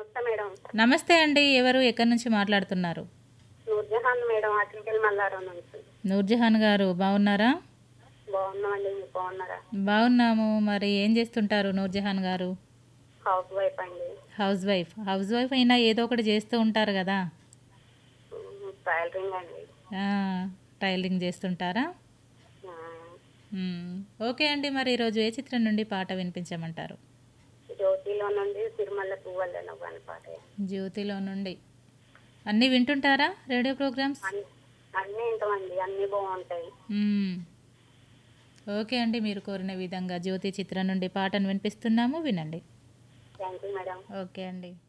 నమస్తే మేడం నమస్తే అండి ఎవరు ఎక్కడి నుంచి మాట్లాడుతున్నారు నూర్జహాన్ మేడం అట్లకెళ్ళి మల్లారం నుంచి నూర్జహాన్ గారు బాగున్నారా బాగున్నామండి మీరు బాగున్నారా బాగున్నాము మరి ఏం చేస్తుంటారు నూర్జహాన్ గారు హౌస్ వైఫ్ అండి హౌస్ వైఫ్ హౌస్ వైఫ్ అయినా ఏదో ఒకటి చేస్తూ ఉంటారు కదా ఉమ్, టైలరింగ్ అండి ఆ, టైలరింగ్ చేస్తుంటారా ఆ, మ్మ్. ఓకే అండి మరి ఈరోజు ఏ చిత్రం నుండి పాట వినిపించమంటారు జ్యోతిలో నుండి తిరుమల పువ్వులను పని పాట జ్యోతిలో నుండి అన్నీ వింటుంటారా రేడియో ప్రోగ్రామ్స్ అన్ని అన్నీ ఇంతమండి అన్నీ బాగుంటాయి మ్మ్. ఓకే అండి మీరు కోరిన విధంగా జ్యోతి చిత్రం నుండి పాటను వినిపిస్తున్నాము వినండి థ్యాంక్ యూ మేడం ఓకే అండి